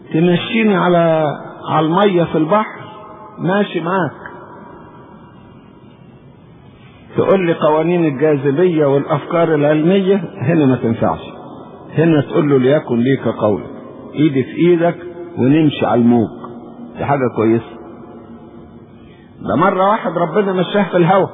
تمشيني على على المية في البحر ماشي معاك تقول لي قوانين الجاذبية والأفكار العلمية هنا ما تنفعش هنا تقول له ليكن ليك قول ايدي في ايدك ونمشي على الموج دي حاجة كويسة ده مرة واحد ربنا مشاه في الهواء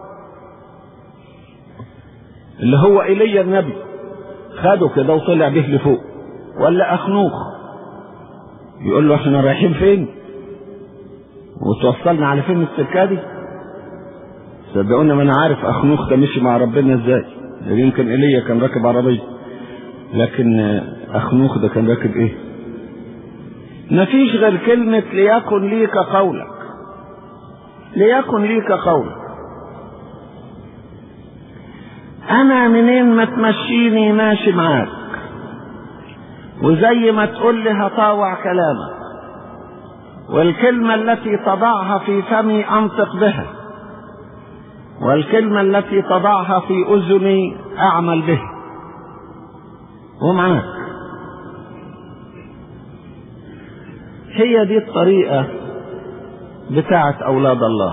اللي هو ايليا النبي خده كده وطلع به لفوق ولا اخنوخ يقول له احنا رايحين فين وتوصلنا على فين السكه دي صدقوني ما انا عارف اخنوخ ده مشي مع ربنا ازاي ده يمكن ايليا كان راكب عربيه لكن اخنوخ ده كان راكب ايه مفيش غير كلمة ليكن ليك قولك ليكن ليك قولك انا منين ما تمشيني ماشي معاك وزي ما تقول لي هطاوع كلامك والكلمة التي تضعها في فمي انطق بها والكلمة التي تضعها في اذني اعمل بها ومعاك هي دي الطريقة بتاعة أولاد الله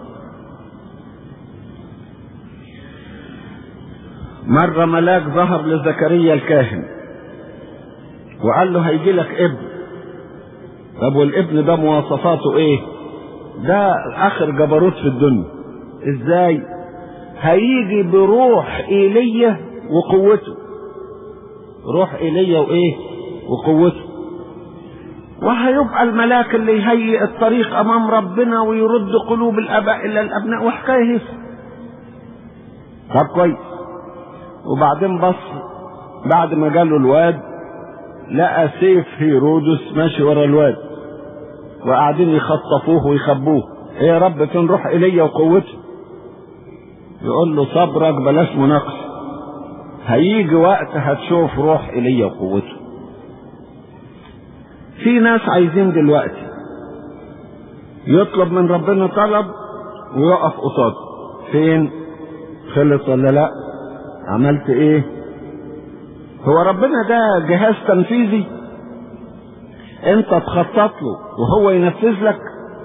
مرة ملاك ظهر لزكريا الكاهن وقال له هيجي لك ابن طب والابن ده مواصفاته ايه ده اخر جبروت في الدنيا ازاي هيجي بروح ايليا وقوته روح ايليا وايه وقوته وهيبقى الملاك اللي يهيئ الطريق امام ربنا ويرد قلوب الاباء الى الابناء وحكايه هيك طب كويس وبعدين بص بعد ما جاله الواد لقى سيف هيرودس ماشي ورا الواد وقاعدين يخطفوه ويخبوه ايه يا رب فين روح ايليا وقوته يقول له صبرك بلاش مناقشه هيجي وقت هتشوف روح ايليا وقوته في ناس عايزين دلوقتي يطلب من ربنا طلب ويقف قصاده فين خلص ولا لا عملت ايه هو ربنا ده جهاز تنفيذي انت تخطط له وهو ينفذ لك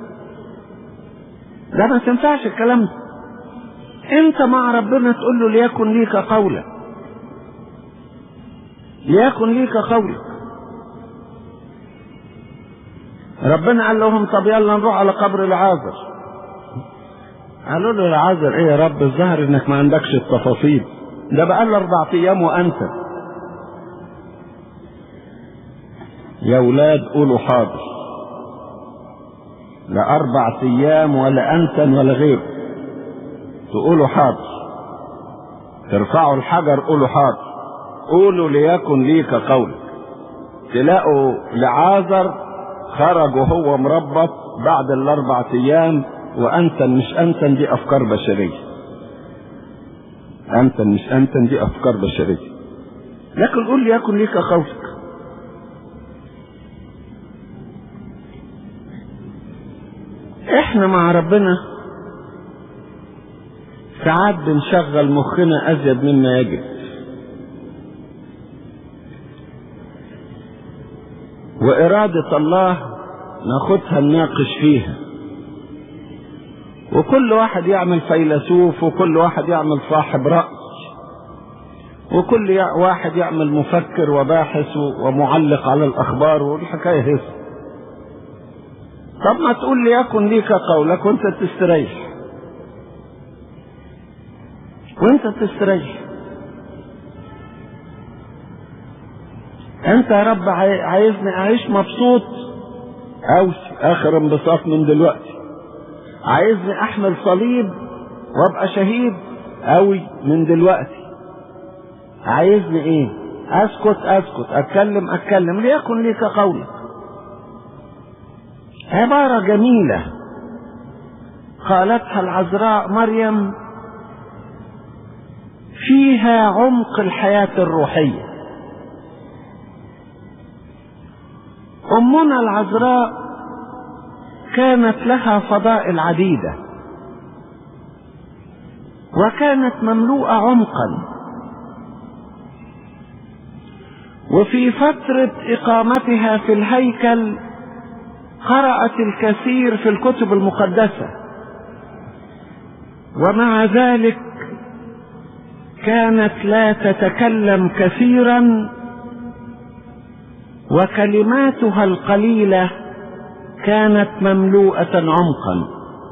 ده ما تنفعش الكلام ده انت مع ربنا تقول له ليكن ليك قولك ليكن ليك قولك ربنا قال لهم طب يلا نروح على قبر العازر قالوا له العازر ايه يا رب الظاهر انك ما عندكش التفاصيل ده بقى له اربع ايام وانت يا ولاد قولوا حاضر لا اربع ايام ولا انت ولا غيره تقولوا حاضر ترفعوا الحجر قولوا حاضر قولوا ليكن ليك قولك تلاقوا لعازر خرج وهو مربط بعد الاربع ايام وانت مش انت دي افكار بشريه انت مش انت دي افكار بشريه لكن قول ليكن ليك قولك احنا مع ربنا ساعات بنشغل مخنا ازيد مما يجب وإرادة الله ناخدها نناقش فيها وكل واحد يعمل فيلسوف وكل واحد يعمل صاحب رأي وكل واحد يعمل مفكر وباحث ومعلق على الأخبار والحكاية هيك طب ما تقول لي يكن ليك قولك وانت تستريح وانت تستريح انت يا رب عايزني اعيش مبسوط او اخر انبساط من دلوقتي عايزني احمل صليب وابقى شهيد قوي من دلوقتي عايزني ايه اسكت اسكت اتكلم اتكلم ليكن ليك قولك عبارة جميلة قالتها العذراء مريم فيها عمق الحياة الروحية أمنا العذراء كانت لها فضائل عديدة وكانت مملوءة عمقا وفي فترة إقامتها في الهيكل قرأت الكثير في الكتب المقدسة ومع ذلك كانت لا تتكلم كثيرا وكلماتها القليلة كانت مملوءة عمقا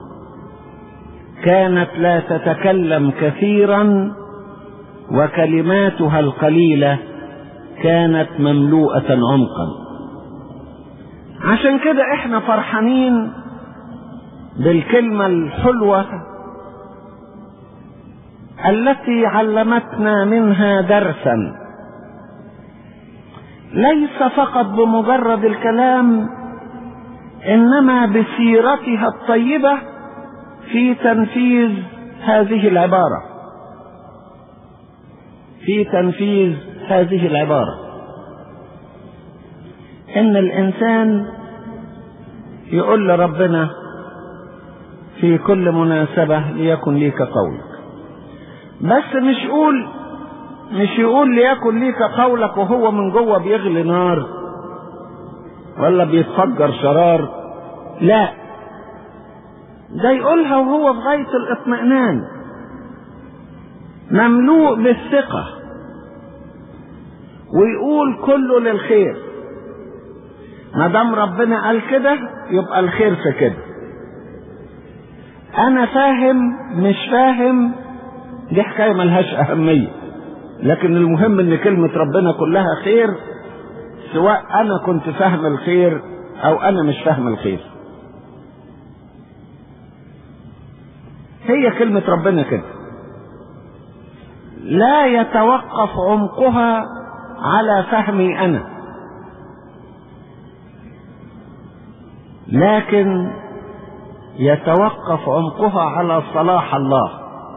كانت لا تتكلم كثيرا وكلماتها القليلة كانت مملوءة عمقا عشان كده احنا فرحانين بالكلمة الحلوة التي علمتنا منها درسا ليس فقط بمجرد الكلام انما بسيرتها الطيبه في تنفيذ هذه العباره في تنفيذ هذه العباره ان الانسان يقول لربنا في كل مناسبه ليكن ليك قولك بس مش يقول مش يقول ليكن ليك قولك وهو من جوه بيغلي نار ولا بيتفجر شرار لا ده يقولها وهو في غاية الاطمئنان مملوء بالثقة ويقول كله للخير ما دام ربنا قال كده يبقى الخير في كده انا فاهم مش فاهم دي حكايه ملهاش اهميه لكن المهم ان كلمة ربنا كلها خير سواء انا كنت فاهم الخير او انا مش فاهم الخير هي كلمة ربنا كده لا يتوقف عمقها على فهمي انا لكن يتوقف عمقها على صلاح الله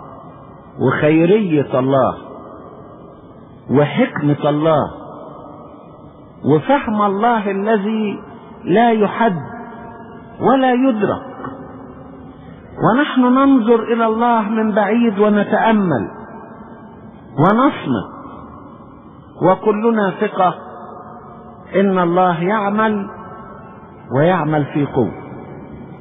وخيرية الله وحكمة الله وفهم الله الذي لا يحد ولا يدرك ونحن ننظر إلى الله من بعيد ونتأمل ونصمت وكلنا ثقة إن الله يعمل ويعمل في قوة